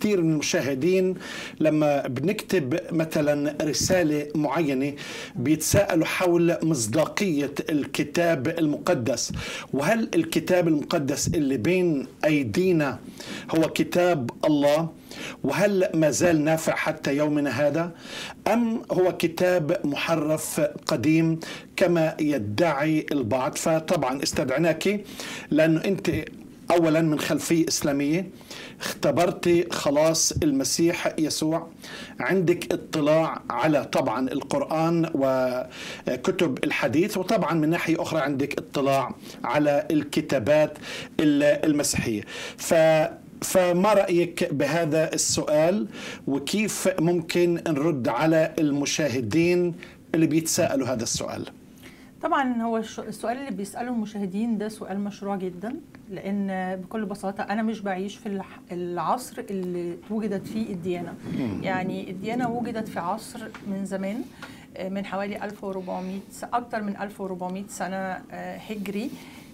كثير من المشاهدين لما بنكتب مثلا رسالة معينة بيتساءلوا حول مصداقية الكتاب المقدس وهل الكتاب المقدس اللي بين أيدينا هو كتاب الله وهل ما زال نافع حتى يومنا هذا ام هو كتاب محرف قديم كما يدعي البعض فطبعا استدعناك لانه انت اولا من خلفيه اسلاميه اختبرتي خلاص المسيح يسوع عندك اطلاع على طبعا القران وكتب الحديث وطبعا من ناحيه اخرى عندك اطلاع على الكتابات المسيحيه ف فما رايك بهذا السؤال وكيف ممكن نرد على المشاهدين اللي بيتساءلوا هذا السؤال طبعا هو السؤال اللي بيساله المشاهدين ده سؤال مشروع جدا لان بكل بساطه انا مش بعيش في العصر اللي وجدت فيه الديانه يعني الديانه وجدت في عصر من زمان من حوالي 1400 اكثر من 1400 سنه هجري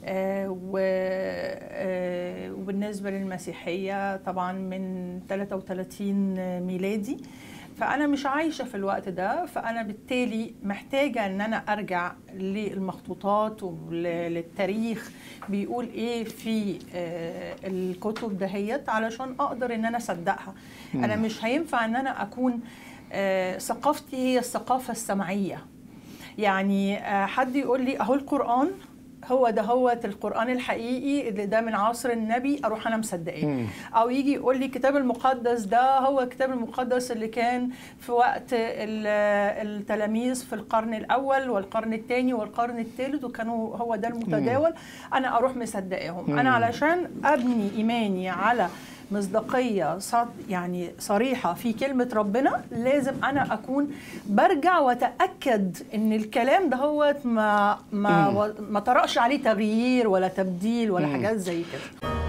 وبالنسبه للمسيحيه طبعا من 33 ميلادي فانا مش عايشه في الوقت ده فانا بالتالي محتاجه ان انا ارجع للمخطوطات وللتاريخ بيقول ايه في الكتب دهيت علشان اقدر ان انا اصدقها انا مش هينفع ان انا اكون ثقافتي هي الثقافه السمعيه يعني حد يقول لي اهو القران هو ده هو القرآن الحقيقي اللي ده من عصر النبي أروح أنا مصدقاه أو يجي يقول لي الكتاب المقدس ده هو الكتاب المقدس اللي كان في وقت التلاميذ في القرن الأول والقرن الثاني والقرن الثالث وكانوا هو ده المتداول أنا أروح مصدقاهم أنا علشان أبني إيماني على مصداقيه يعني صريحه في كلمه ربنا لازم انا اكون برجع واتاكد ان الكلام ده هو ما ما ما طرقش عليه تغيير ولا تبديل ولا حاجات زي كده